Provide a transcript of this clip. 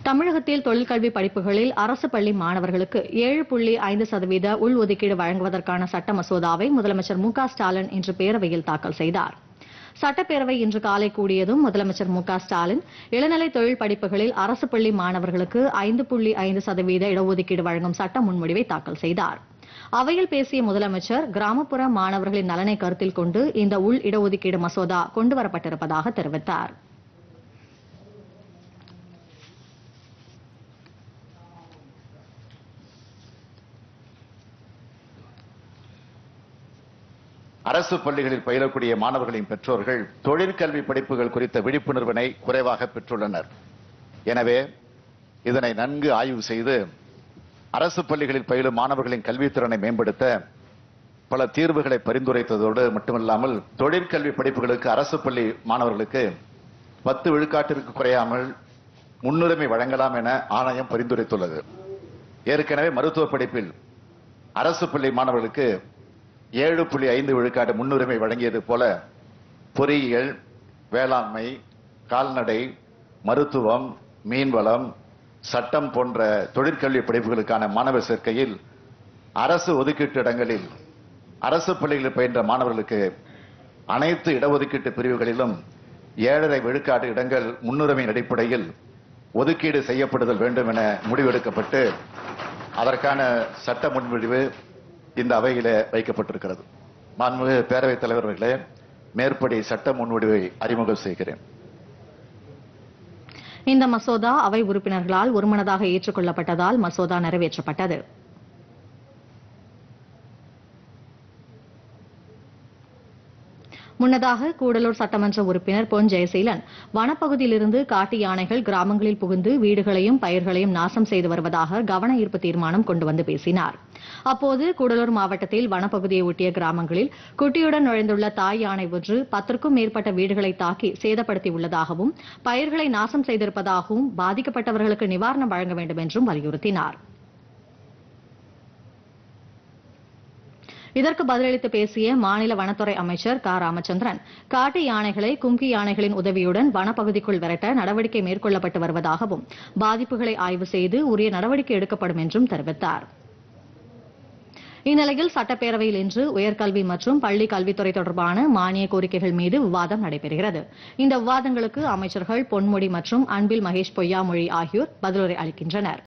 தமிழகத்தில் தொழிற்கல்வி படிப்புகளில் அரசு பள்ளி மாணவர்களுக்கு ஏழு புள்ளி ஐந்து சதவீத உள்ஒதுக்கீடு வழங்குவதற்கான சட்ட மசோதாவை முதலமைச்சர் மு க ஸ்டாலின் இன்று பேரவையில் தாக்கல் செய்தார் சட்டப்பேரவை இன்று காலை கூடியதும் முதலமைச்சர் மு க ஸ்டாலின் இளநிலை தொழில் படிப்புகளில் அரசு பள்ளி மாணவர்களுக்கு ஐந்து புள்ளி ஐந்து சதவீத இடஒதுக்கீடு வழங்கும் சட்ட முன்வடிவை தாக்கல் செய்தார் அவையில் பேசிய முதலமைச்சர் கிராமப்புற மாணவர்களின் நலனை கருத்தில் கொண்டு இந்த உள் இடஒதுக்கீடு மசோதா கொண்டுவரப்பட்டிருப்பதாக தெரிவித்தார் அரசு பள்ளிகளில் பயிலக்கூடிய மாணவர்களின் பெற்றோர்கள் தொழிற்கல்வி படிப்புகள் குறித்த விழிப்புணர்வினை குறைவாக பெற்றுள்ளனர் எனவே இதனை நன்கு ஆய்வு செய்து அரசு பள்ளிகளில் பயிலும் மாணவர்களின் கல்வித்திறனை மேம்படுத்த பல தீர்வுகளை பரிந்துரைத்ததோடு மட்டுமல்லாமல் தொழிற்கல்வி படிப்புகளுக்கு அரசு பள்ளி மாணவர்களுக்கு பத்து விழுக்காட்டிற்கு குறையாமல் முன்னுரிமை வழங்கலாம் என ஆணையம் பரிந்துரைத்துள்ளது ஏற்கனவே மருத்துவ படிப்பில் அரசு பள்ளி மாணவர்களுக்கு ஏழு புள்ளி ஐந்து விழுக்காடு முன்னுரிமை வழங்கியது போல பொறியியல் வேளாண்மை கால்நடை மருத்துவம் மீன்வளம் சட்டம் போன்ற தொழிற்கல்வி படிப்புகளுக்கான மாணவர் சேர்க்கையில் அரசு ஒதுக்கீட்டு இடங்களில் அரசு பள்ளிகளில் பயின்ற மாணவர்களுக்கு அனைத்து இடஒதுக்கீட்டு பிரிவுகளிலும் ஏழரை விழுக்காடு இடங்கள் முன்னுரிமையின் அடிப்படையில் ஒதுக்கீடு செய்யப்படுதல் வேண்டும் என முடிவெடுக்கப்பட்டு அதற்கான சட்ட முன்வடிவு இந்த அவையிலே வைக்கப்பட்டிருக்கிறது மாண்புமிகு பேரவைத் தலைவர் அவர்களே மேற்படி சட்ட முன்வடிவை அறிமுகம் செய்கிறேன் இந்த மசோதா அவை உறுப்பினர்களால் ஒருமனதாக ஏற்றுக்கொள்ளப்பட்டதால் மசோதா நிறைவேற்றப்பட்டது முன்னதாக கூடலூர் சட்டமன்ற உறுப்பினர் பொன் ஜெயசீலன் வனப்பகுதியிலிருந்து காட்டு யானைகள் கிராமங்களில் புகுந்து வீடுகளையும் பயிர்களையும் நாசம் செய்து வருவதாக கவன ஈர்ப்பு தீர்மானம் கொண்டு வந்து பேசினார் அப்போது கூடலூர் மாவட்டத்தில் வனப்பகுதியை ஒட்டிய கிராமங்களில் குட்டியுடன் நுழைந்துள்ள தாய் யானை ஒன்று பத்திற்கும் மேற்பட்ட வீடுகளை தாக்கி சேதப்படுத்தியுள்ளதாகவும் பயிர்களை நாசம் செய்திருப்பதாகவும் பாதிக்கப்பட்டவர்களுக்கு நிவாரணம் வழங்க வேண்டும் என்றும் வலியுறுத்தினார் இதற்கு பதிலளித்து பேசிய மாநில வனத்துறை அமைச்சர் க ராமச்சந்திரன் காட்டு யானைகளை கும்கி யானைகளின் உதவியுடன் வனப்பகுதிக்குள் விரட்ட நடவடிக்கை மேற்கொள்ளப்பட்டு வருவதாகவும் பாதிப்புகளை ஆய்வு செய்து உரிய நடவடிக்கை எடுக்கப்படும் என்றும் தெரிவித்தார் இந்நிலையில் சட்டப்பேரவையில் இன்று உயர்கல்வி மற்றும் பள்ளி கல்வித்துறை தொடர்பான மானிய கோரிக்கைகள் மீது விவாதம் நடைபெறுகிறது இந்த விவாதங்களுக்கு அமைச்சர்கள் பொன்முடி மற்றும் அன்பில் மகேஷ் பொய்யாமொழி ஆகியோர் பதிலுரை அளிக்கின்றனர்